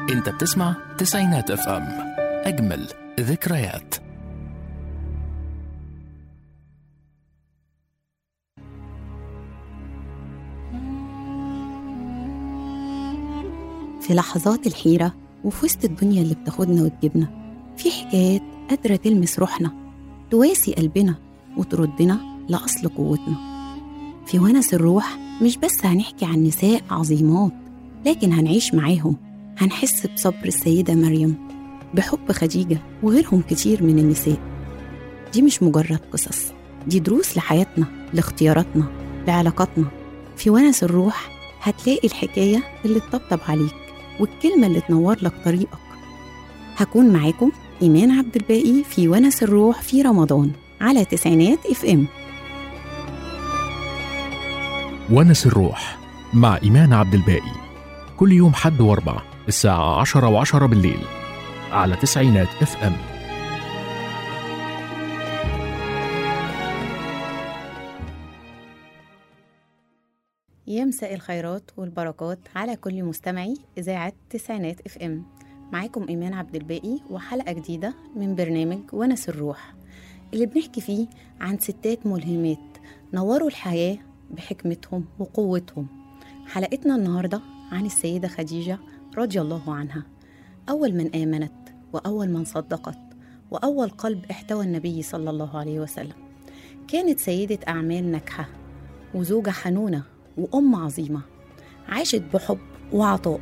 انت بتسمع تسعينات اف ام اجمل ذكريات في لحظات الحيرة وفي وسط الدنيا اللي بتاخدنا وتجيبنا في حكايات قادرة تلمس روحنا تواسي قلبنا وتردنا لأصل قوتنا في ونس الروح مش بس هنحكي عن نساء عظيمات لكن هنعيش معاهم هنحس بصبر السيدة مريم بحب خديجة وغيرهم كتير من النساء دي مش مجرد قصص دي دروس لحياتنا لاختياراتنا لعلاقاتنا في ونس الروح هتلاقي الحكاية اللي تطبطب عليك والكلمة اللي تنور لك طريقك هكون معاكم إيمان عبد الباقي في ونس الروح في رمضان على تسعينات اف ام ونس الروح مع إيمان عبد الباقي كل يوم حد واربع الساعة عشرة وعشرة بالليل على تسعينات اف ام يا مساء الخيرات والبركات على كل مستمعي إذاعة تسعينات اف ام معاكم إيمان عبد الباقي وحلقة جديدة من برنامج ونس الروح اللي بنحكي فيه عن ستات ملهمات نوروا الحياة بحكمتهم وقوتهم حلقتنا النهاردة عن السيدة خديجة رضي الله عنها أول من آمنت وأول من صدقت وأول قلب احتوى النبي صلى الله عليه وسلم كانت سيدة أعمال ناجحة وزوجة حنونة وأم عظيمة عاشت بحب وعطاء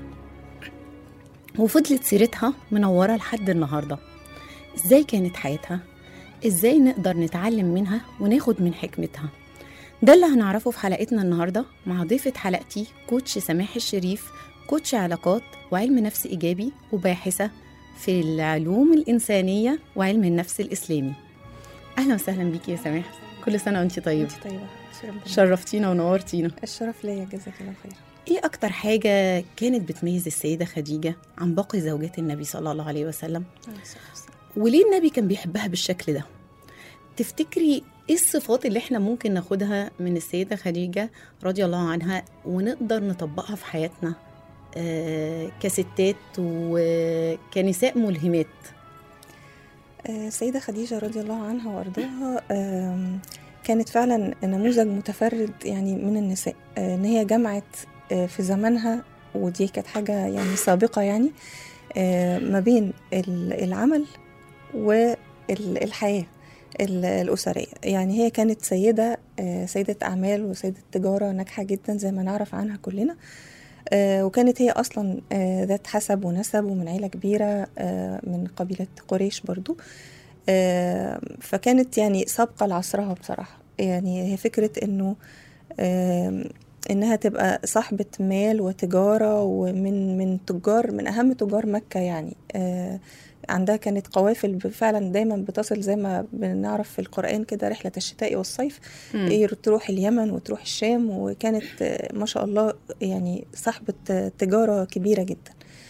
وفضلت سيرتها منورة لحد النهاردة إزاي كانت حياتها؟ إزاي نقدر نتعلم منها وناخد من حكمتها؟ ده اللي هنعرفه في حلقتنا النهاردة مع ضيفة حلقتي كوتش سماح الشريف كوتش علاقات وعلم نفس إيجابي وباحثة في العلوم الإنسانية وعلم النفس الإسلامي أهلا وسهلا بيكي يا سماح كل سنة وأنت طيبة انت طيبة شرف شرفتينا ونورتينا الشرف ليا جزاك الله خير ايه اكتر حاجة كانت بتميز السيدة خديجة عن باقي زوجات النبي صلى الله عليه وسلم وليه النبي كان بيحبها بالشكل ده تفتكري ايه الصفات اللي احنا ممكن ناخدها من السيدة خديجة رضي الله عنها ونقدر نطبقها في حياتنا آه كستات وكنساء ملهمات آه، السيدة خديجة رضي الله عنها وأرضاها آم، كانت فعلا نموذج متفرد يعني من النساء آه، إن هي جمعت آه، في زمانها ودي كانت حاجة يعني سابقة يعني آه، ما بين ال- العمل والحياة ال- الأسرية يعني هي كانت سيدة آه، سيدة أعمال وسيدة تجارة ناجحة جدا زي ما نعرف عنها كلنا آه، وكانت هي أصلا آه، ذات حسب ونسب ومن عيلة كبيرة آه، من قبيلة قريش برضو آه، فكانت يعني سابقة لعصرها بصراحة يعني هي فكرة إنه آم، إنها تبقى صاحبة مال وتجارة ومن من تجار من أهم تجار مكة يعني آه، عندها كانت قوافل فعلا دايما بتصل زي ما بنعرف في القرآن كده رحلة الشتاء والصيف إيه تروح اليمن وتروح الشام وكانت آه، ما شاء الله يعني صاحبة آه، تجارة كبيرة جدا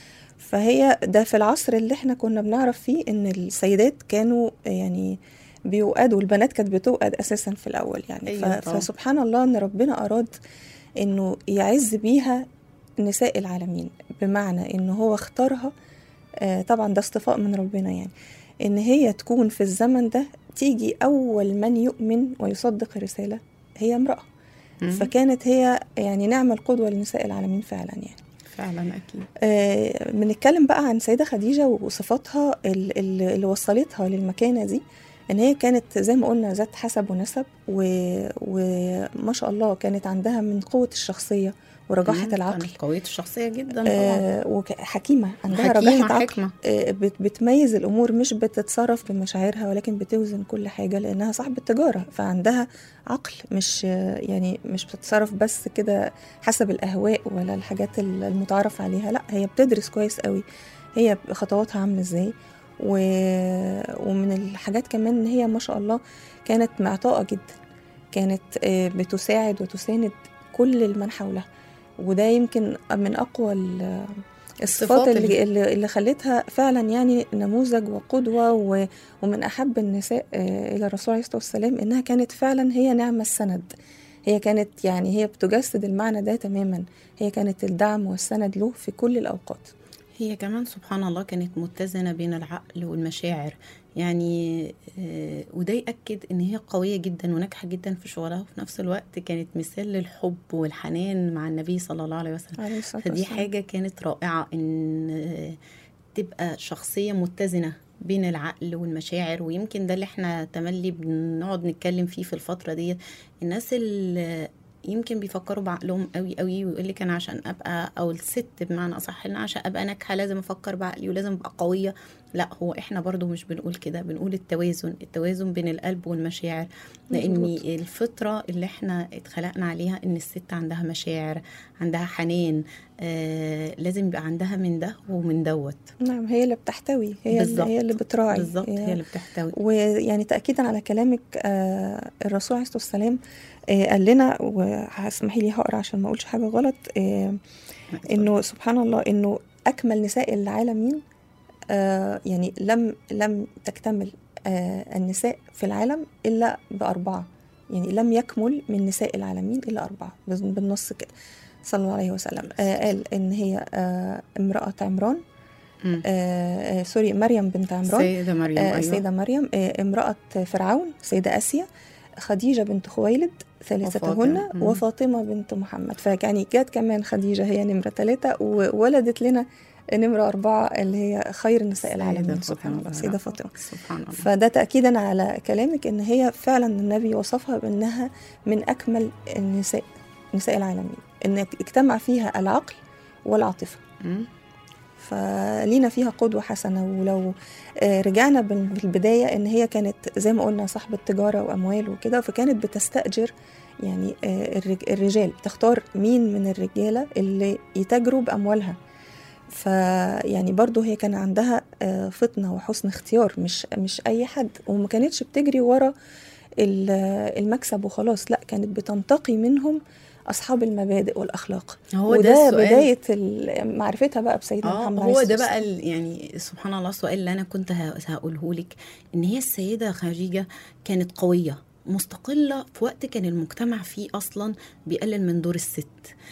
فهي ده في العصر اللي احنا كنا بنعرف فيه ان السيدات كانوا يعني بيوقدوا البنات كانت بتوقد اساسا في الاول يعني أيوة ف- طبعا. فسبحان الله ان ربنا اراد انه يعز بيها نساء العالمين بمعنى ان هو اختارها آه، طبعا ده اصطفاء من ربنا يعني ان هي تكون في الزمن ده تيجي اول من يؤمن ويصدق الرساله هي امراه مم. فكانت هي يعني نعم القدوه لنساء العالمين فعلا يعني فعلا اكيد آه، بنتكلم بقى عن سيدة خديجة وصفاتها ال- ال- اللي وصلتها للمكانة دي ان هي كانت زي ما قلنا ذات حسب ونسب و- وما شاء الله كانت عندها من قوة الشخصية ورجاحة مم، العقل كانت قوية الشخصية جدا طبعا آه وحكيمة عندها حكيمة رجاحة عقل حكمة آه، بت- بتميز الامور مش بتتصرف بمشاعرها ولكن بتوزن كل حاجه لانها صاحبه تجاره فعندها عقل مش آه، يعني مش بتتصرف بس كده حسب الاهواء ولا الحاجات ال- المتعارف عليها لا هي بتدرس كويس قوي هي خطواتها عامله ازاي و... ومن الحاجات كمان ان هي ما شاء الله كانت معطاءه جدا كانت آه، بتساعد وتساند كل من حولها وده يمكن من اقوى ال- الصفات الصفات اللي, اللي, اللي خلتها فعلا يعني نموذج وقدوة و- ومن أحب النساء آه، إلى الرسول عليه الصلاة والسلام إنها كانت فعلا هي نعمة السند هي كانت يعني هي بتجسد المعنى ده تماما هي كانت الدعم والسند له في كل الأوقات هي كمان سبحان الله كانت متزنة بين العقل والمشاعر يعني آه، وده يأكد إن هي قوية جدا وناجحة جدا في شغلها وفي نفس الوقت كانت مثال للحب والحنان مع النبي صلى الله عليه وسلم عليه الصلاة فدي والسلام. حاجة كانت رائعة إن آه، تبقى شخصية متزنة بين العقل والمشاعر ويمكن ده اللي احنا تملي بنقعد نتكلم فيه في الفترة دي الناس اللي يمكن بيفكروا بعقلهم قوي قوي ويقول لك انا عشان ابقى او الست بمعنى اصح ان عشان ابقى ناجحه لازم افكر بعقلي ولازم ابقى قويه لا هو احنا برضو مش بنقول كده بنقول التوازن التوازن بين القلب والمشاعر لان مظبوط. الفطره اللي احنا اتخلقنا عليها ان الست عندها مشاعر عندها حنان آه لازم يبقى عندها من ده ومن دوت نعم هي اللي بتحتوي هي اللي بالظبط. هي اللي بتراعي بالظبط هي اللي بتحتوي ويعني تأكيدا على كلامك آه، الرسول عليه الصلاة والسلام آه، قال لنا وهسمحي لي هقرا عشان ما اقولش حاجة غلط آه، انه سبحان الله انه اكمل نساء العالمين آه، يعني لم لم تكتمل آه، النساء في العالم الا باربعه يعني لم يكمل من نساء العالمين الا اربعه بال- بالنص كده صلى الله عليه وسلم آه، قال ان هي آه، امراه عمران مم. آه، آه، سوري مريم بنت عمران سيدة مريم آه، أيوة. السيدة مريم آه، امرأة فرعون سيدة آسيا خديجة بنت خويلد ثالثتهن وفاطمة. مم. وفاطمة بنت محمد فيعني جت كمان خديجة هي نمرة ثلاثة وولدت لنا نمرة أربعة اللي هي خير نساء العالمين سيدة سبحان الله فاطمة. سيدة فاطمة سبحان الله فده تأكيدا على كلامك إن هي فعلا النبي وصفها بأنها من أكمل النساء نساء العالمين إن اجتمع فيها العقل والعاطفة مم. فلينا فيها قدوة حسنة ولو آه، رجعنا بال- بالبداية إن هي كانت زي ما قلنا صاحبة تجارة وأموال وكده فكانت بتستأجر يعني آه، الرج- الرجال بتختار مين من الرجالة اللي يتاجروا بأموالها فيعني برضو هي كان عندها آه، فطنة وحسن اختيار مش مش أي حد وما كانتش بتجري ورا ال- المكسب وخلاص لا كانت بتنتقي منهم أصحاب المبادئ والأخلاق هو ده وده السؤال بداية ال- معرفتها بقى بسيدنا اه محمد عليه هو الصلاة ده بقى والسلام. ال- يعني سبحان الله السؤال اللي انا كنت هقوله لك ان هي السيده خديجه كانت قويه مستقله في وقت كان المجتمع فيه اصلا بيقلل من دور الست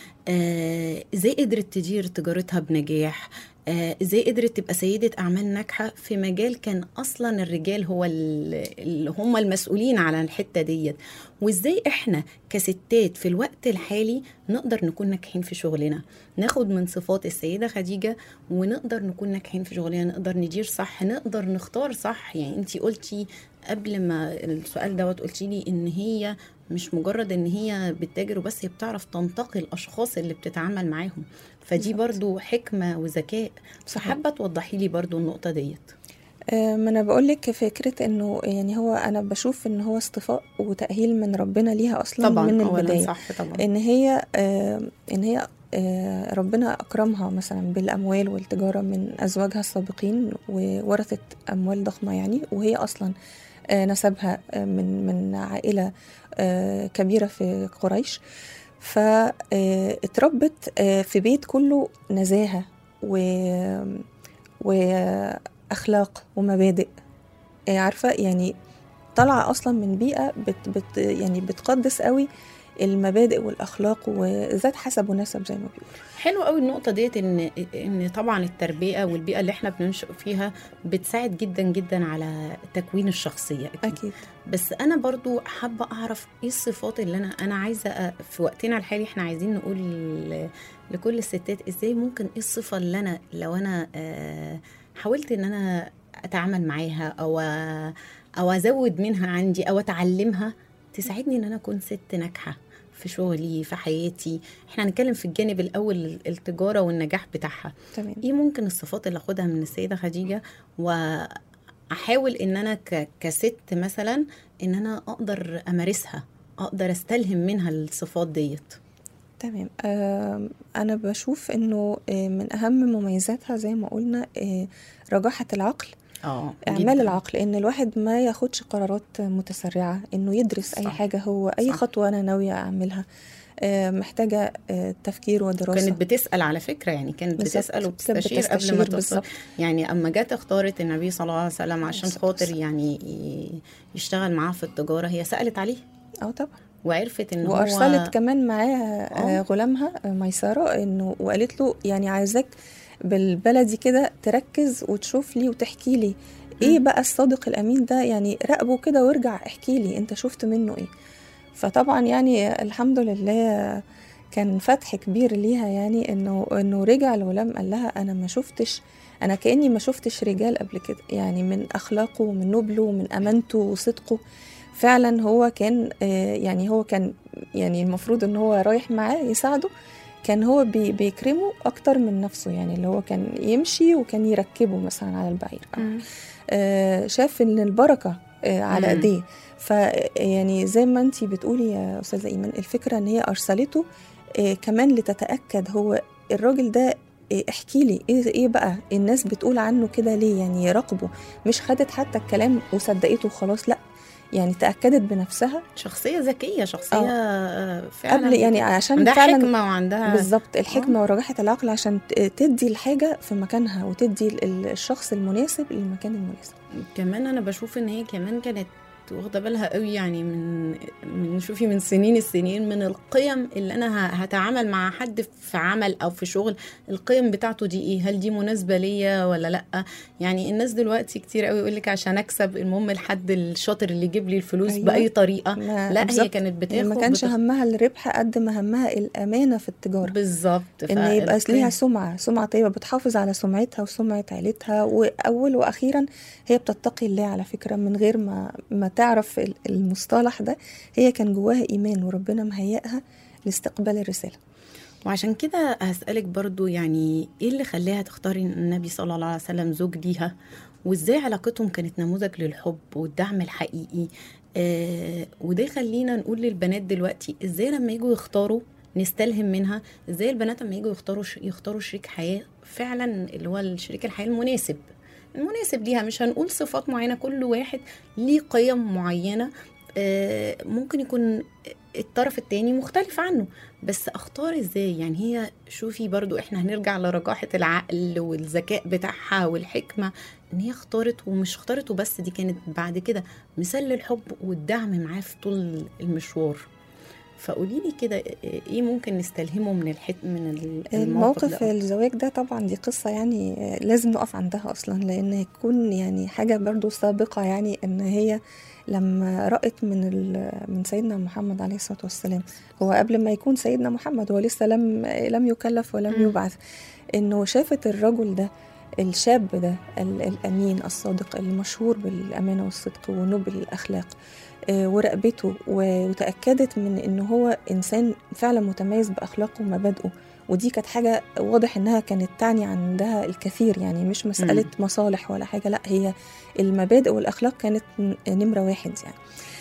آه، ازاي قدرت تدير تجارتها بنجاح آه، ازاي قدرت تبقى سيدة اعمال ناجحة في مجال كان اصلا الرجال هو ال- اللي هم المسؤولين على الحتة ديت وازاي احنا كستات في الوقت الحالي نقدر نكون ناجحين في شغلنا ناخد من صفات السيدة خديجة ونقدر نكون ناجحين في شغلنا نقدر ندير صح نقدر نختار صح يعني انتي قلتي قبل ما السؤال دوت قلتي لي ان هي مش مجرد ان هي بتتاجر وبس هي بتعرف تنتقي الاشخاص اللي بتتعامل معاهم فدي بالظبط. برضو حكمة وذكاء صحيح. فحابة توضحي لي برضو النقطة ديت آه، ما انا بقول لك فكره انه يعني هو انا بشوف ان هو اصطفاء وتاهيل من ربنا ليها اصلا طبعا من اولا البدايه صح طبعا ان هي آه، ان هي آه، ربنا اكرمها مثلا بالاموال والتجاره من ازواجها السابقين وورثت اموال ضخمه يعني وهي اصلا آه، نسبها آه، من من عائله آه، كبيره في قريش فاتربت في بيت كله نزاهه و واخلاق ومبادئ آه، عارفه يعني طالعه اصلا من بيئه بت بت يعني بتقدس قوي المبادئ والاخلاق وذات حسب ونسب زي ما بيقولوا حلو قوي النقطة ديت ان ان طبعا التربية والبيئة اللي احنا بننشئ فيها بتساعد جدا جدا على تكوين الشخصية اكيد, اكيد بس انا برضو حابة اعرف ايه الصفات اللي انا انا عايزة أ- في وقتنا الحالي احنا عايزين نقول ل- لكل الستات ازاي ممكن ايه الصفة اللي انا لو انا آه، حاولت ان انا اتعامل معاها او او ازود منها عندي او اتعلمها تساعدني ان انا اكون ست ناجحه في شغلي في حياتي احنا هنتكلم في الجانب الاول التجاره والنجاح بتاعها تمام ايه ممكن الصفات اللي اخدها من السيده خديجه واحاول ان انا ك... كست مثلا ان انا اقدر امارسها اقدر استلهم منها الصفات ديت تمام آم، انا بشوف انه آه، من اهم مميزاتها زي ما قلنا آه، رجاحه العقل اه اعمال جداً. العقل ان الواحد ما ياخدش قرارات متسرعه انه يدرس اي صح. حاجه هو اي صح. خطوه انا ناويه اعملها آه، محتاجه آه، تفكير ودراسه كانت بتسال على فكره يعني كانت بالظبط. بتسال كانت وبتستشير قبل ما بتستشير توصل بالظبط. يعني اما جت اختارت النبي صلى الله عليه وسلم عشان الصلاة خاطر والسلام. يعني ي- يشتغل معاها في التجاره هي سالت عليه اه طبعا وعرفت ان وارسلت هو كمان معاه آه، آه. غلامها آه، ميسره انه وقالت له يعني عايزاك بالبلدي كده تركز وتشوف لي وتحكي لي ايه بقى الصادق الامين ده يعني راقبه كده وارجع احكي لي انت شفت منه ايه فطبعا يعني الحمد لله كان فتح كبير ليها يعني انه انه رجع الغلام قال لها انا ما شفتش انا كاني ما شفتش رجال قبل كده يعني من اخلاقه ومن نبله ومن امانته وصدقه فعلا هو كان آه، يعني هو كان يعني المفروض ان هو رايح معاه يساعده كان هو بي بيكرمه اكتر من نفسه يعني اللي هو كان يمشي وكان يركبه مثلا على البعير آه، شاف ان البركه آه، على مم. ايديه ف يعني زي ما انتي بتقولي يا استاذه ايمان الفكره ان هي ارسلته آه، كمان لتتاكد هو الراجل ده آه، احكي لي ايه ايه بقى الناس بتقول عنه كده ليه يعني يراقبه مش خدت حتى الكلام وصدقته وخلاص لا يعني تاكدت بنفسها شخصيه ذكيه شخصيه آه، فعلا قبل يعني عشان عندها فعلا حكمه وعندها بالظبط الحكمه ورجاحه العقل عشان ت- تدي الحاجه في مكانها وتدي ال- ال- الشخص المناسب للمكان المناسب كمان انا بشوف ان هي كمان كانت واخده بالها قوي يعني من من شوفي من سنين السنين من القيم اللي انا ه- هتعامل مع حد في عمل او في شغل القيم بتاعته دي ايه هل دي مناسبه ليا ولا لا يعني الناس دلوقتي كتير قوي يقول لك عشان اكسب المهم الحد الشاطر اللي يجيب لي الفلوس أيوة. باي طريقه ما لا هي بالظبط. كانت بتاخد ما كانش بتخ- همها الربح قد ما همها الامانه في التجاره بالظبط ان يبقى فالقيم- ليها سمعه سمعه طيبه بتحافظ على سمعتها وسمعه عيلتها واول واخيرا هي بتتقي الله على فكره من غير ما ما تعرف ال- المصطلح ده هي كان جواها ايمان وربنا مهيئها لاستقبال الرساله وعشان كده هسألك برضو يعني ايه اللي خلاها تختاري النبي صلى الله عليه وسلم زوج ليها وازاي علاقتهم كانت نموذج للحب والدعم الحقيقي آه وده خلينا نقول للبنات دلوقتي ازاي لما يجوا يختاروا نستلهم منها ازاي البنات لما يجوا يختاروا ش... يختاروا شريك حياة فعلا اللي هو الشريك الحياة المناسب المناسب ليها مش هنقول صفات معينة كل واحد ليه قيم معينة آه ممكن يكون الطرف التاني مختلف عنه بس اختار ازاي يعني هي شوفي برضو احنا هنرجع لرجاحة العقل والذكاء بتاعها والحكمة ان هي اختارت ومش اختارت وبس دي كانت بعد كده مثال للحب والدعم معاه في طول المشوار فقولي لي كده ايه ممكن نستلهمه من الحت من الموقف الموقف ده الزواج ده طبعا دي قصة يعني آه، لازم نقف عندها أصلا لأن يكون يعني حاجة برضو سابقة يعني إن هي لما رأت من ال- من سيدنا محمد عليه الصلاة والسلام هو قبل ما يكون سيدنا محمد هو لسه لم لم يكلف ولم مم. يبعث إنه شافت الرجل ده الشاب ده ال- الأمين الصادق المشهور بالأمانة والصدق ونبل الأخلاق آه، ورقبته و- وتأكدت من إن هو إنسان فعلا متميز بأخلاقه ومبادئه ودي كانت حاجة واضح إنها كانت تعني عندها الكثير يعني مش مسألة مصالح ولا حاجة لا هي المبادئ والأخلاق كانت ن- نمرة واحد يعني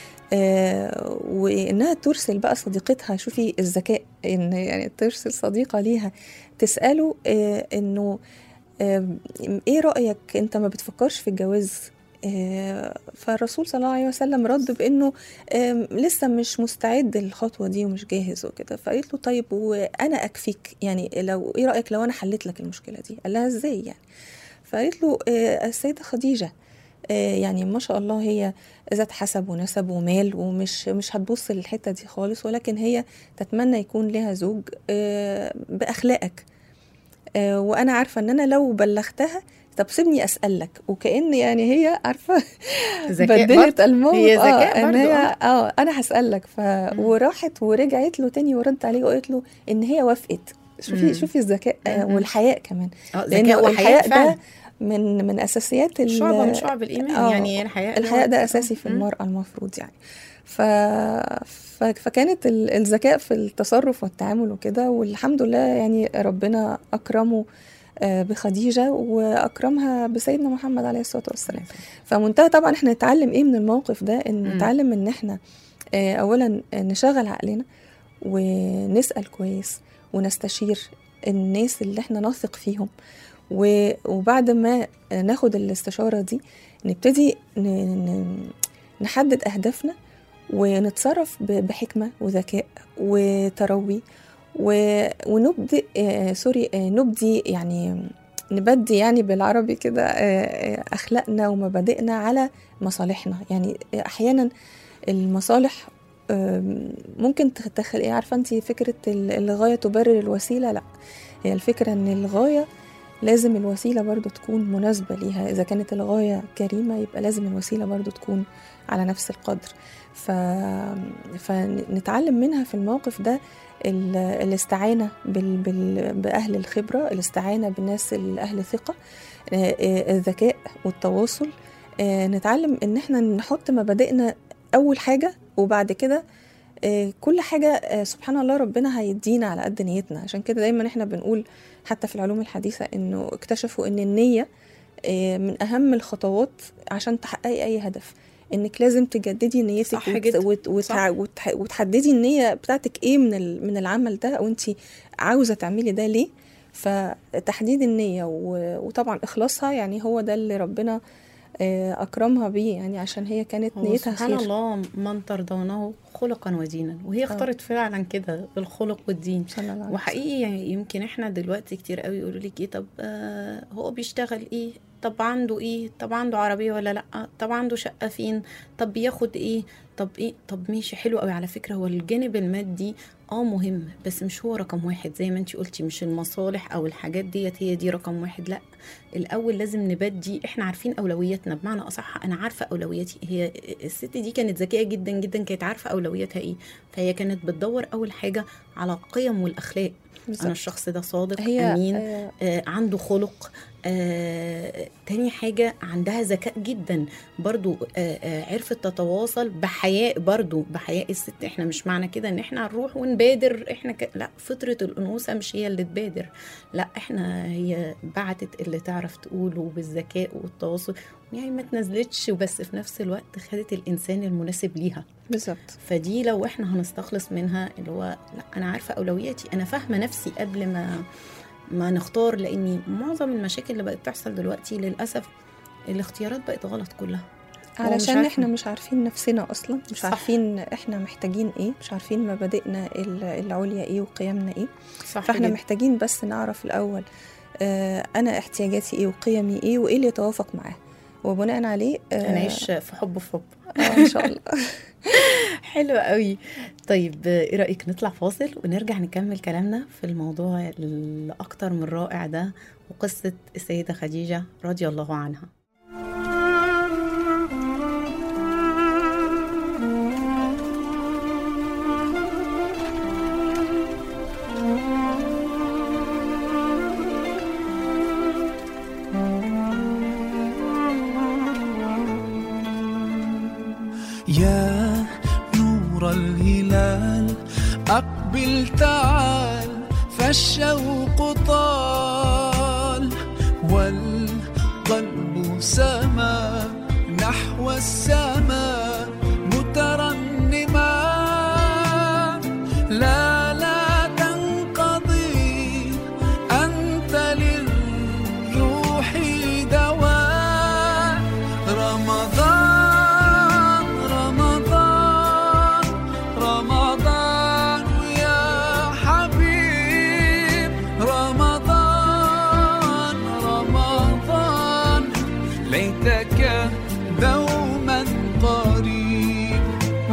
آه وإنها ترسل بقى صديقتها شوفي الذكاء إن يعني ترسل صديقة ليها تسأله آه إنه آه إيه رأيك أنت ما بتفكرش في الجواز آه، فالرسول صلى الله عليه وسلم رد بانه آم، لسه مش مستعد للخطوه دي ومش جاهز وكده فقالت له طيب وانا اكفيك يعني لو ايه رايك لو انا حليت لك المشكله دي قال لها ازاي يعني فقالت له آه، السيده خديجه آه، يعني ما شاء الله هي ذات حسب ونسب ومال ومش مش هتبص للحته دي خالص ولكن هي تتمنى يكون لها زوج آه، باخلاقك آه، وانا عارفه ان انا لو بلغتها طب سيبني اسالك وكان يعني هي عارفه ذكاء بدلت برضه. الموقف هي ذكاء اه ان برضه، هي آه. اه انا هسالك ف وراحت ورجعت له تاني وردت عليه وقالت له ان هي وافقت شوفي مم. شوفي الذكاء آه، مم. والحياء كمان اه لان ذكاء وحياء الحياء فعلا ده من من اساسيات ال- شعبة من شعب الإيمان آه، يعني الحياء الحياء ده هو- اساسي في مم. المراه المفروض يعني ف... ف... فكانت ال- الذكاء في التصرف والتعامل وكده والحمد لله يعني ربنا اكرمه آه، بخديجه واكرمها بسيدنا محمد عليه الصلاه والسلام فمنتهى طبعا احنا نتعلم ايه من الموقف ده ان مم. نتعلم ان احنا آه، اولا نشغل عقلنا ونسال كويس ونستشير الناس اللي احنا نثق فيهم و- وبعد ما ناخد الاستشاره دي نبتدي ن- ن- نحدد اهدافنا ونتصرف ب- بحكمه وذكاء وتروي و- ونبدي آه سوري آه نبدي يعني نبدي يعني بالعربي كده آه، آه، اخلاقنا ومبادئنا على مصالحنا يعني احيانا المصالح آم، ممكن تخلي عارفه انت فكره ال- الغايه تبرر الوسيله لا هي الفكره ان الغايه لازم الوسيلة برضو تكون مناسبة ليها إذا كانت الغاية كريمة يبقى لازم الوسيلة برضو تكون على نفس القدر ف... فنتعلم منها في الموقف ده ال- الاستعانة بال... بال... بأهل الخبرة الاستعانة بالناس أهل ثقة آه، آه، الذكاء والتواصل آه، نتعلم إن احنا نحط مبادئنا أول حاجة وبعد كده آه، كل حاجة آه، سبحان الله ربنا هيدينا على قد نيتنا عشان كده دايما احنا بنقول حتى في العلوم الحديثة انه اكتشفوا ان النية آه، من اهم الخطوات عشان تحققي اي هدف انك لازم تجددي نيتك صح وت- جدا. وت- وتع- صح. وتح- وتحددي النية بتاعتك ايه من ال- من العمل ده او انت عاوزة تعملي ده ليه فتحديد النية و- وطبعا اخلاصها يعني هو ده اللي ربنا آه، اكرمها بيه يعني عشان هي كانت هو نيتها سبحان خير الله من ترضونه خلقا ودينا وهي اختارت فعلا كده الخلق والدين صلى الله عليه وسلم. وحقيقي يعني يمكن احنا دلوقتي كتير قوي يقولوا لك ايه طب آه هو بيشتغل ايه طب عنده ايه طب عنده عربيه ولا لا طب عنده شقه فين طب بياخد ايه طب ايه طب ماشي حلو قوي على فكره هو الجانب المادي اه مهم بس مش هو رقم واحد زي ما انتي قلتي مش المصالح او الحاجات ديت هي دي رقم واحد لا الاول لازم نبدي احنا عارفين اولوياتنا بمعنى اصح انا عارفه اولوياتي هي الست دي كانت ذكيه جدا جدا كانت عارفه اولوياتها ايه فهي كانت بتدور اول حاجه على القيم والاخلاق بالظبط. انا الشخص ده صادق هي امين آه، آه عنده خلق آه تاني حاجة عندها ذكاء جدا برضو آه آه عرفت تتواصل بحياء برضو بحياء الست احنا مش معنى كده ان احنا هنروح ونبادر احنا ك... لا فطرة الأنوثة مش هي اللي تبادر لا احنا هي بعتت اللي تعرف تقوله بالذكاء والتواصل يعني ما تنزلتش وبس في نفس الوقت خدت الإنسان المناسب ليها بالظبط فدي لو احنا هنستخلص منها اللي هو لا انا عارفه اولوياتي انا فاهمه نفسي قبل ما ما نختار لاني معظم المشاكل اللي بقت تحصل دلوقتي للاسف الاختيارات بقت غلط كلها هو مش علشان عارفة. احنا مش عارفين نفسنا اصلا مش صح. عارفين احنا محتاجين ايه مش عارفين مبادئنا ال- العليا ايه وقيمنا ايه صح فاحنا جدا. محتاجين بس نعرف الاول آه انا احتياجاتي ايه وقيمي ايه وايه اللي يتوافق معاه وبناء عليه آه هنعيش في حب في حب آه ان شاء الله حلو قوي طيب ايه رايك نطلع فاصل ونرجع نكمل كلامنا في الموضوع الاكتر من رائع ده وقصه السيده خديجه رضي الله عنها يا نور الهلال أقبل تعال فالشوق طال والقلب سما نحو السماء مترنما لا لا تنقضي أنت للروح دواء رمضان رمضان رمضان يا حبيب رمضان رمضان ليتك دوما قريب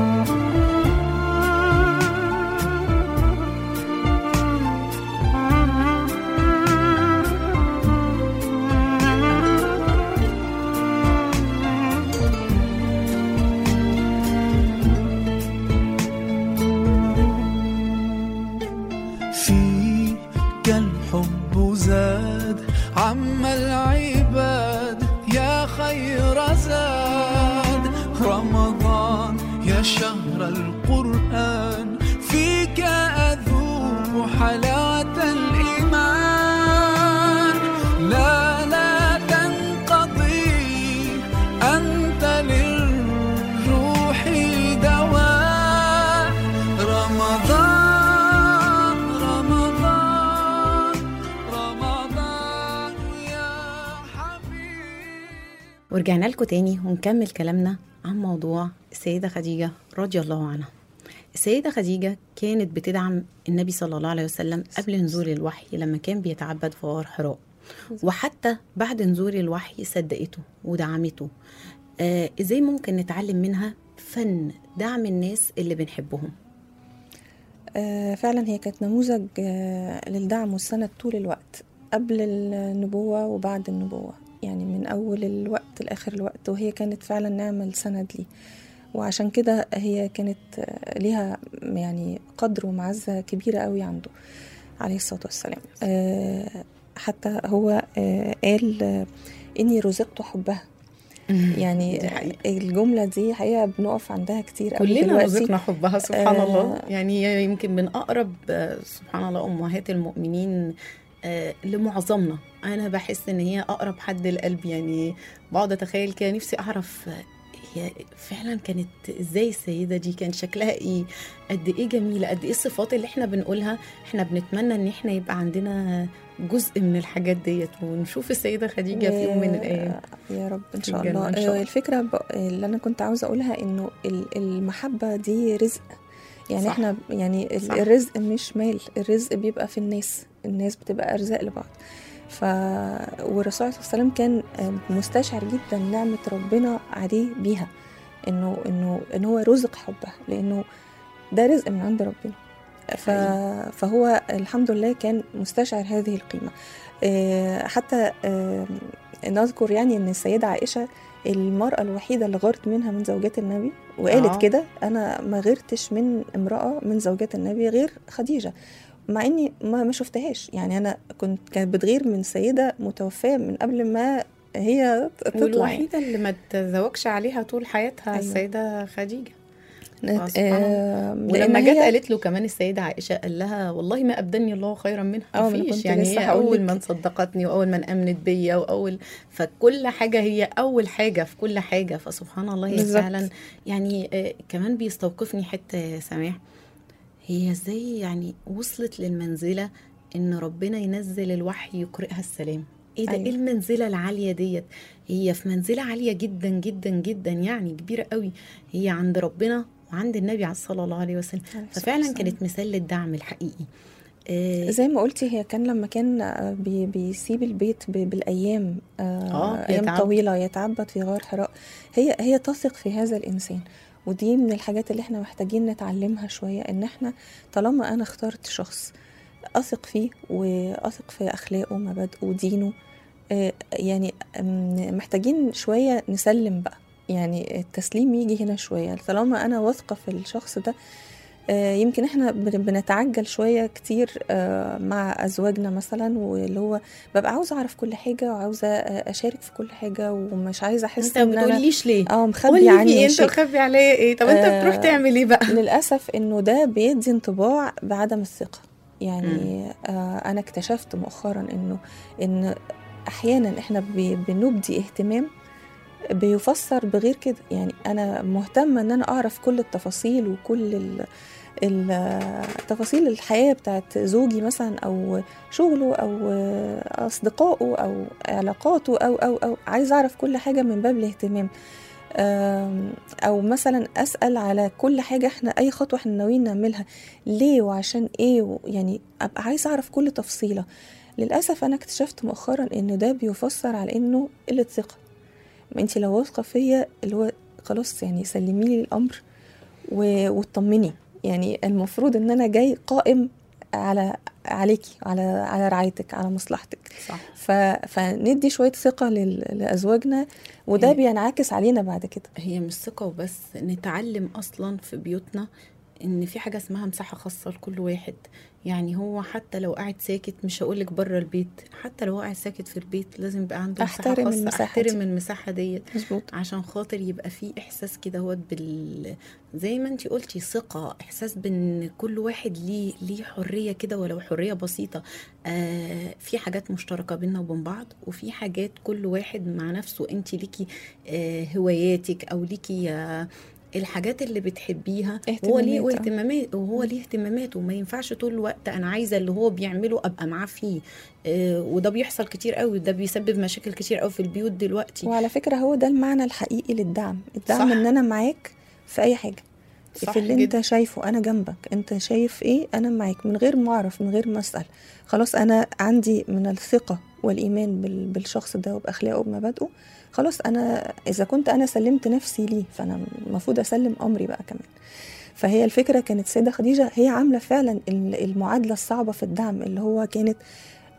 فيك الحب زاد عم العباد يا خير زاد رمضان يا شهر القرآن فيك أذوق حلاوة الإيمان لا لا تنقضي أنت للروح دواء رمضان رمضان رمضان يا حبيب ورجعنا لكم تاني ونكمل كلامنا عن موضوع السيدة خديجة رضي الله عنها السيدة خديجة كانت بتدعم النبي صلى الله عليه وسلم قبل نزول الوحي لما كان بيتعبد في غار حراء وحتى بعد نزول الوحي صدقته ودعمته آه ازاي ممكن نتعلم منها فن دعم الناس اللي بنحبهم آه، فعلا هي كانت نموذج آه، للدعم والسند طول الوقت قبل النبوة وبعد النبوة يعني من أول الوقت لآخر الوقت وهي كانت فعلا نعمة سند لي وعشان كده هي كانت آه، ليها يعني قدر ومعزة كبيرة قوي عنده عليه الصلاة والسلام آه، حتى هو آه، قال آه، إني رزقت حبها يعني دي حقيقة. الجملة دي حقيقة بنقف عندها كتير قوي كلنا دلوقتي رزقنا حبها سبحان آه. الله يعني هي يمكن من اقرب آه، سبحان الله امهات المؤمنين آه، لمعظمنا انا بحس ان هي اقرب حد للقلب يعني بقعد اتخيل كده نفسي اعرف آه، هي فعلا كانت ازاي السيده دي كان شكلها ايه قد ايه جميله قد ايه الصفات اللي احنا بنقولها احنا بنتمنى ان احنا يبقى عندنا جزء من الحاجات ديت ونشوف السيده خديجه في يوم من الايام يا رب ان في شاء الجنة الله إن شاء الله. آه، الفكره ب- اللي انا كنت عاوزه اقولها انه ال- المحبه دي رزق يعني صح. احنا يعني ال- صح. الرزق مش مال الرزق بيبقى في الناس الناس بتبقى ارزاق لبعض ف والرسول عليه الصلاه والسلام كان آه، مستشعر جدا نعمه ربنا عليه بيها انه انه ان هو رزق حبها لانه ده رزق من عند ربنا ف... حقيقي. فهو الحمد لله كان مستشعر هذه القيمة آه، حتى آه، نذكر يعني ان السيدة عائشة المرأة الوحيدة اللي غارت منها من زوجات النبي وقالت آه. كده انا ما غيرتش من امرأة من زوجات النبي غير خديجة مع اني ما ما شفتهاش يعني انا كنت كانت بتغير من سيدة متوفاة من قبل ما هي تطلع يعني. والوحيده اللي ما تزوجش عليها طول حياتها أيوة. السيده خديجه آه، سبحان لأن ولما جت هي- قالت له كمان السيده عائشه قال لها والله ما ابدلني الله خيرا منها اه، ما أنا مفيش كنت يعني لسه هي هقول اول لك. من صدقتني واول من امنت بيا واول فكل حاجه هي اول حاجه في كل حاجه فسبحان الله هي بالظبط. فعلا يعني آه، كمان بيستوقفني حته يا سماح هي ازاي يعني وصلت للمنزله ان ربنا ينزل الوحي يقرئها السلام ايه ده أيوة. ايه المنزله العاليه ديت هي في منزله عاليه جدا جدا جدا يعني كبيره قوي هي عند ربنا وعند النبي صلى الله عليه وسلم عليه الصلاة ففعلا والسلام. كانت مثال للدعم الحقيقي آه، زي ما قلتي هي كان لما كان آه، بي بيسيب البيت ب- بالايام آه، آه ايام يتعبد. طويله يتعبد في غار حراء هي هي تثق في هذا الانسان ودي من الحاجات اللي احنا محتاجين نتعلمها شويه ان احنا طالما انا اخترت شخص اثق فيه واثق في اخلاقه مبادئه ودينه آه، يعني أم، محتاجين شويه نسلم بقى يعني التسليم يجي هنا شويه طالما انا واثقه في الشخص ده آه، يمكن احنا بن- بنتعجل شويه كتير آه، مع ازواجنا مثلا واللي هو ببقى عاوزه اعرف كل حاجه وعاوزه آه، اشارك في كل حاجه ومش عايزه احس انت ان ما انا بتقوليش ليه اه قولي مخبي في عني ايه انت شيء مخبي عليا ايه طب انت آه، بتروح تعمل ايه بقى للاسف انه ده بيدي انطباع بعدم الثقه يعني آه انا اكتشفت مؤخرا انه ان احيانا احنا بي- بنبدي اهتمام بيفسر بغير كده يعني انا مهتمه ان انا اعرف كل التفاصيل وكل ال ال- تفاصيل الحياه بتاعت زوجي مثلا او شغله او اصدقائه او علاقاته او او او عايزه اعرف كل حاجه من باب الاهتمام آم، او مثلا اسال على كل حاجه احنا اي خطوه احنا ناويين نعملها ليه وعشان ايه و- يعني ابقى عايزه اعرف كل تفصيله للاسف انا اكتشفت مؤخرا ان ده بيفسر على انه قله ثقه ما انت لو واثقه فيا اللي هو خلاص يعني سلمي لي الامر و- واطمني يعني المفروض ان انا جاي قائم على عليكي على على رعايتك على مصلحتك صح ف... فندي شويه ثقه لل... لازواجنا وده هي- بينعكس علينا بعد كده هي مش ثقة وبس نتعلم أصلا في بيوتنا إن في حاجة اسمها مساحة خاصة لكل واحد يعني هو حتى لو قاعد ساكت مش هقولك بره البيت حتى لو هو قاعد ساكت في البيت لازم يبقى عنده مساحة أحترم خاصة المساحة أحترم دي. المساحة ديت مظبوط عشان خاطر يبقى في احساس كده هو بال زي ما انتي قلتي ثقه احساس بان كل واحد ليه ليه حريه كده ولو حريه بسيطه آه في حاجات مشتركه بينا وبين بعض وفي حاجات كل واحد مع نفسه انتي ليكي آه هواياتك او ليكي آه الحاجات اللي بتحبيها هو ليه اهتمامات، آه. اهتمامات وهو ليه اهتماماته وما ينفعش طول الوقت انا عايزه اللي هو بيعمله ابقى معاه فيه آه وده بيحصل كتير قوي ده بيسبب مشاكل كتير قوي في البيوت دلوقتي وعلى فكره هو ده المعنى الحقيقي للدعم الدعم صح. ان انا معاك في اي حاجه صح في اللي جدا. انت شايفه انا جنبك انت شايف ايه انا معاك من غير ما اعرف من غير ما اسال خلاص انا عندي من الثقه والايمان بال- بالشخص ده وباخلاقه وبمبادئه خلاص انا اذا كنت انا سلمت نفسي ليه فانا المفروض اسلم امري بقى كمان فهي الفكره كانت السيده خديجه هي عامله فعلا ال- المعادله الصعبه في الدعم اللي هو كانت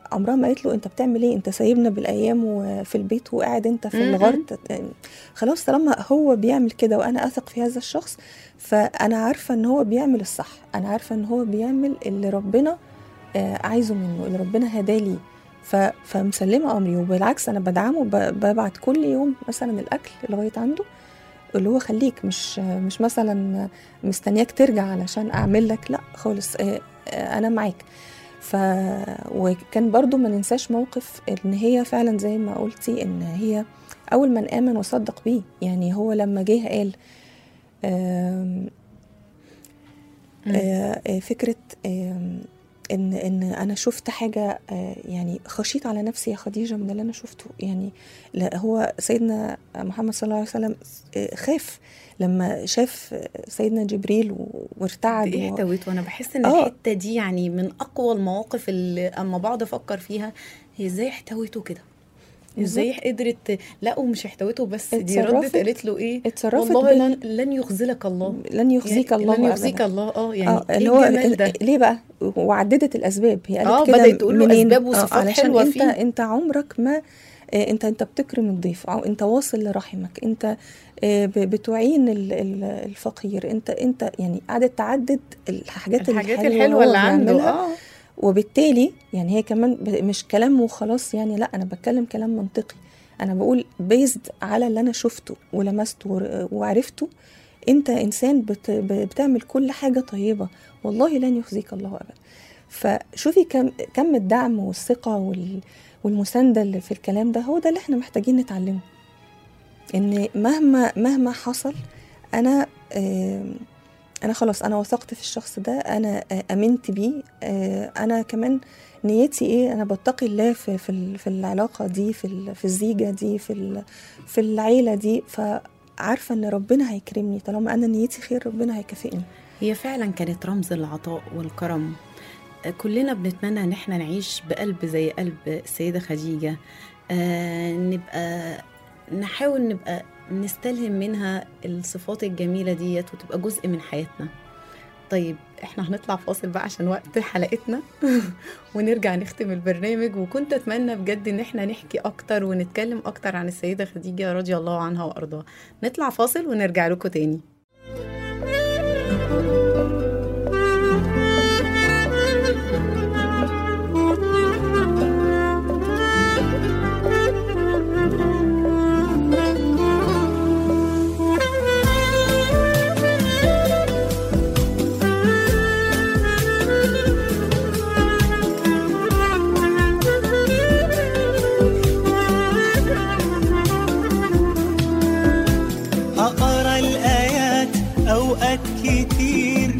عمرها ما قالت له انت بتعمل ايه انت سايبنا بالايام وفي البيت وقاعد انت في م- م. الغرب خلاص طالما هو بيعمل كده وانا اثق في هذا الشخص فانا عارفه ان هو بيعمل الصح انا عارفه ان هو بيعمل اللي ربنا آه، عايزه منه اللي ربنا هدالي ف... فمسلمه امري وبالعكس انا بدعمه ب... ببعت كل يوم مثلا الاكل لغايه عنده اللي هو خليك مش مش مثلا مستنياك ترجع علشان اعمل لك لا خالص آه، آه، انا معاك ف وكان برضو ما ننساش موقف ان هي فعلا زي ما قلتي ان هي اول من امن وصدق بيه يعني هو لما جه قال آم، مم. آه، آه، فكره آم، ان ان انا شفت حاجه آه، يعني خشيت على نفسي يا خديجه من اللي انا شفته يعني لا هو سيدنا محمد صلى الله عليه وسلم آه، خاف لما شاف سيدنا جبريل و- وارتعد قد ايه و- احتويت وانا بحس ان آه. الحته دي يعني من اقوى المواقف اللي اما بقعد افكر فيها هي ازاي احتويته كده ازاي قدرت لا ومش احتويته بس دي ردت اتصرفت- قالت له ايه اتصرفت والله بال- لن, لن يخذلك الله لن يخزيك يعني الله لن يخزيك أبداً. الله اه يعني اه ايه اللي هو الجمال ده ليه بقى وعددت الاسباب هي قالت آه، كده بدأت تقول له منين؟ أسباب آه، وصفات علشان حلوة انت فيه. انت عمرك ما آه، انت انت بتكرم الضيف أو انت واصل لرحمك انت آه، ب- بتعين ال- ال- الفقير انت انت يعني قعدت تعدد الحاجات الحاجات الحلوه الحلوه هو اللي عنده بيعملها. اه وبالتالي يعني هي كمان ب- مش كلام وخلاص يعني لا انا بتكلم كلام منطقي انا بقول بيزد على اللي انا شفته ولمسته ور- وعرفته انت انسان بت ب- بتعمل كل حاجه طيبه والله لن يخزيك الله ابدا فشوفي كم كم الدعم والثقه وال والمسانده اللي في الكلام ده هو ده اللي احنا محتاجين نتعلمه ان مهما مهما حصل انا آم، انا خلاص انا وثقت في الشخص ده انا آه، امنت بيه آه، انا كمان نيتي ايه انا بتقي الله في في ال- في العلاقه دي في ال- في الزيجه دي في ال- في العيله دي فعارفه ان ربنا هيكرمني طالما انا نيتي خير ربنا هيكافئني هي فعلا كانت رمز العطاء والكرم كلنا بنتمنى ان احنا نعيش بقلب زي قلب السيدة خديجة آه نبقى نحاول نبقى نستلهم منها الصفات الجميلة ديت وتبقى جزء من حياتنا طيب احنا هنطلع فاصل بقى عشان وقت حلقتنا ونرجع نختم البرنامج وكنت اتمنى بجد ان احنا نحكي اكتر ونتكلم اكتر عن السيدة خديجة رضي الله عنها وارضاها نطلع فاصل ونرجع لكم تاني أقرأ الآيات أوقات كتير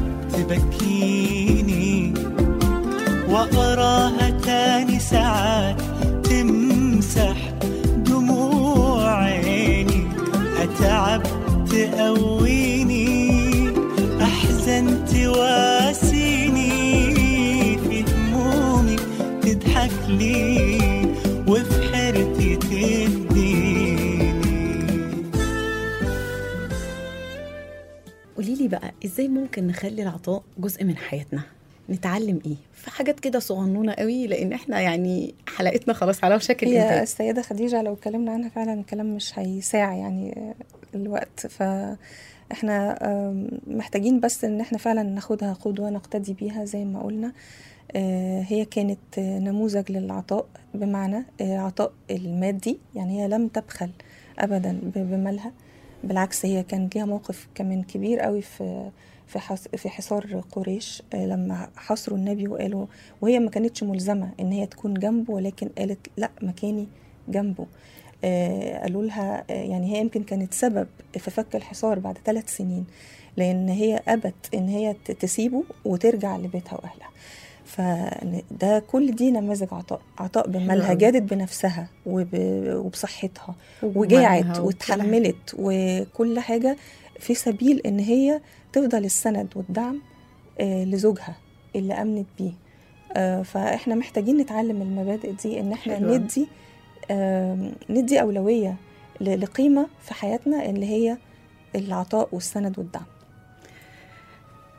تبكيني وأقراها تاني ساعات تمسح دموع عيني أتعب تقويني أحزن تواسيني في همومي تضحك لي وفي حيرتي تديني قولي لي بقى ازاي ممكن نخلي العطاء جزء من حياتنا نتعلم ايه في حاجات كده صغنونه قوي لان احنا يعني حلقتنا خلاص على وشك هي الانتهاء السيده خديجه لو اتكلمنا عنها فعلا الكلام مش هيساع يعني آه، الوقت فاحنا آم، محتاجين بس ان احنا فعلا ناخدها قدوه نقتدي بيها زي ما قلنا آه، هي كانت آه، نموذج للعطاء بمعنى آه، عطاء المادي يعني هي لم تبخل ابدا ب- بمالها بالعكس هي كان ليها موقف كمان كبير قوي في في حص- في حصار قريش آه، لما حصروا النبي وقالوا وهي ما كانتش ملزمه ان هي تكون جنبه ولكن قالت لا مكاني جنبه آه، قالوا لها آه، يعني هي يمكن كانت سبب في فك الحصار بعد ثلاث سنين لان هي ابت ان هي ت- تسيبه وترجع لبيتها واهلها فده كل دي نماذج عطاء عطاء بمالها أوي. جادت بنفسها وب- وبصحتها وجمالها وجاعت وكل واتحملت وكل حاجة في سبيل ان هي تفضل السند والدعم آه، لزوجها اللي امنت بيه آه، فاحنا محتاجين نتعلم المبادئ دي ان احنا حلو أوي. ندي آم، ندي اولويه ل- لقيمه في حياتنا اللي هي العطاء والسند والدعم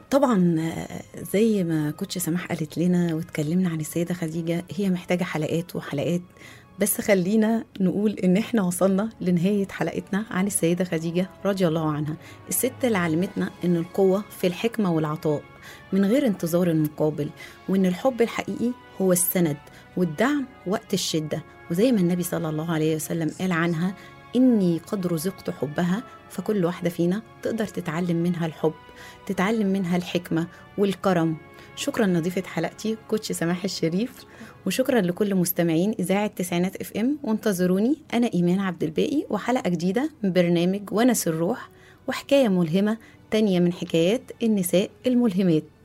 طبعا آه، زي ما كوتش سماح قالت لنا واتكلمنا عن السيدة خديجة هي محتاجة حلقات وحلقات بس خلينا نقول ان احنا وصلنا لنهاية حلقتنا عن السيدة خديجة رضي الله عنها الست اللي علمتنا ان القوة في الحكمة والعطاء من غير انتظار المقابل وان الحب الحقيقي هو السند والدعم وقت الشدة وزي ما النبي صلى الله عليه وسلم قال عنها إني قد رزقت حبها فكل واحدة فينا تقدر تتعلم منها الحب تتعلم منها الحكمة والكرم شكرا لضيفة حلقتي كوتش سماح الشريف وشكرا لكل مستمعين إذاعة تسعينات اف ام وانتظروني أنا إيمان عبد الباقي وحلقة جديدة من برنامج ونس الروح وحكاية ملهمة تانية من حكايات النساء الملهمات